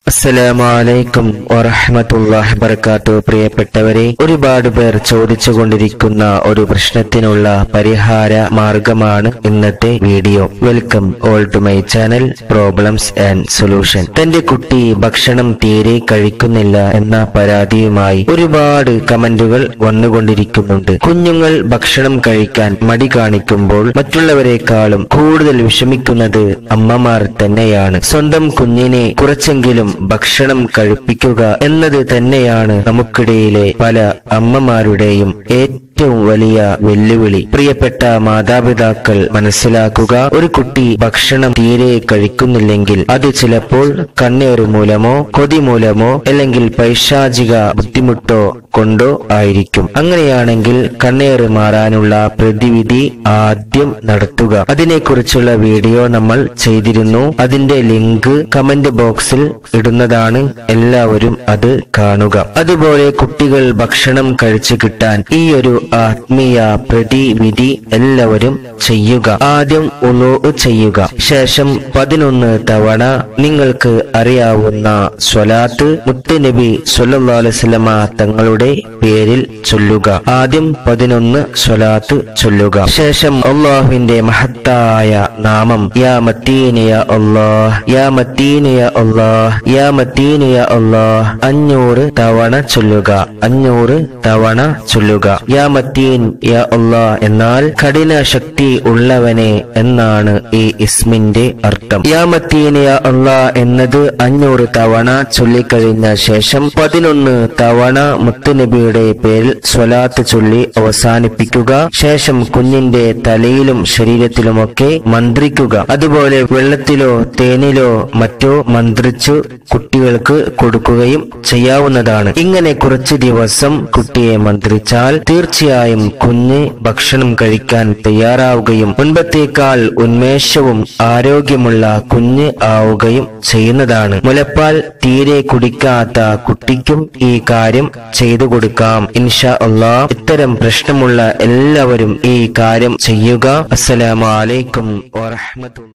അസ്സലാമലൈക്കും വറഹമത്തുല്ലാഹി വബർക്കാത്തു പ്രിയപ്പെട്ടവരെ ഒരുപാട് പേർ ചോദിച്ചുകൊണ്ടിരിക്കുന്ന ഒരു പ്രശ്നത്തിനുള്ള പരിഹാര മാർഗമാണ് ഇന്നത്തെ video welcome all to my channel problems and solution തന്റെ കുട്ടി ഭക്ഷണം തീരെ കഴിക്കുന്നില്ല എന്ന പരാതിയുമായി ഒരുപാട് കമന്റുകൾ വന്നുകൊണ്ടിരിക്കുന്നുണ്ട് കുഞ്ഞുങ്ങൾ ഭക്ഷണം കഴിക്കാൻ മടി കാണിക്കുമ്പോൾ മറ്റുള്ളവരെക്കാളും കൂടുതൽ വിഷമിക്കുന്നത് അമ്മമാർ തന്നെയാണ് സ്വന്തം കുഞ്ഞിനെ കുറച്ചെങ്കിലും ഭക്ഷണം കഴിപ്പിക്കുക എന്നത് തന്നെയാണ് നമുക്കിടയിലെ പല അമ്മമാരുടെയും ഏറ്റവും വലിയ വെല്ലുവിളി പ്രിയപ്പെട്ട മാതാപിതാക്കൾ മനസ്സിലാക്കുക ഒരു കുട്ടി ഭക്ഷണം തീരെ കഴിക്കുന്നില്ലെങ്കിൽ അത് ചിലപ്പോൾ കണ്ണേറ് മൂലമോ കൊതി മൂലമോ അല്ലെങ്കിൽ പൈശാചിക ബുദ്ധിമുട്ടോ കൊണ്ടോ ആയിരിക്കും അങ്ങനെയാണെങ്കിൽ കണ്ണേറ് മാറാനുള്ള പ്രതിവിധി ആദ്യം നടത്തുക അതിനെക്കുറിച്ചുള്ള വീഡിയോ നമ്മൾ ചെയ്തിരുന്നു അതിന്റെ ലിങ്ക് കമന്റ് ബോക്സിൽ ഇടുന്നതാണ് എല്ലാവരും അത് കാണുക അതുപോലെ കുട്ടികൾ ഭക്ഷണം കഴിച്ചു കിട്ടാൻ ഈ ഒരു ആത്മീയ പ്രതിവിധി എല്ലാവരും ചെയ്യുക ആദ്യം ഉളു ചെയ്യുക ശേഷം പതിനൊന്ന് തവണ നിങ്ങൾക്ക് അറിയാവുന്ന സ്വലാത്ത് മുത്തുനബി സല്ലല്ലാഹു അലൈഹി വസല്ലമ തങ്ങളുടെ പേരിൽ ചൊല്ലുക ആദ്യം പതിനൊന്ന് സ്വലാത്ത് ചൊല്ലുക ശേഷം അള്ളാഹുവിന്റെ മഹത്തായ നാമം യാ മത്തീനയ അള്ളാഹ് യാ മത്തീനയ അള്ളാഹ് യാ മത്തീനയ അള്ളാഹ് അഞ്ഞൂറ് തവണ ചൊല്ലുക അഞ്ഞൂറ് തവണ ചൊല്ലുക യാ മത്തീൻ യാ അള്ളാഹ് എന്നാൽ കഠിന ശക്തി ഉള്ളവനെ എന്നാണ് ഈ ഇസ്മിന്റെ അർത്ഥം യാ മത്തീൻ യാ അള്ളാഹ് എന്നത് അഞ്ഞൂറ് തവണ ചൊല്ലിക്കഴിഞ്ഞ ശേഷം പതിനൊന്ന് തവണ മുത്തുനബിയുടെ പേരിൽ സ്വലാത്ത് ചൊല്ലി അവസാനിപ്പിക്കുക ശേഷം കുഞ്ഞിന്റെ തലയിലും ശരീരത്തിലുമൊക്കെ മന്ത്രിക്കുക അതുപോലെ വെള്ളത്തിലോ തേനിലോ മറ്റോ മന്ത്രിച്ചു കുട്ടികൾക്ക് കൊടുക്കുകയും ചെയ്യാവുന്നതാണ് ഇങ്ങനെ കുറച്ച് ദിവസം കുട്ടിയെ മന്ത്രിച്ചാൽ തീർച്ചയായും കുഞ്ഞ് ഭക്ഷണം കഴിക്കാൻ തയ്യാറാവുകയും മുൻപത്തേക്കാൾ ഉന്മേഷവും ആരോഗ്യമുള്ള കുഞ്ഞ് ആവുകയും ചെയ്യുന്നതാണ് മുലപ്പാൽ തീരെ കുടിക്കാത്ത കുട്ടിക്കും ഈ കാര്യം ചെയ്തു കൊടുക്കാം ഇൻഷാ അള്ളാ ഇത്തരം പ്രശ്നമുള്ള എല്ലാവരും ഈ കാര്യം ചെയ്യുക അസ്സലാമലൈക്കും വറഹ്മത്തുള്ളാഹി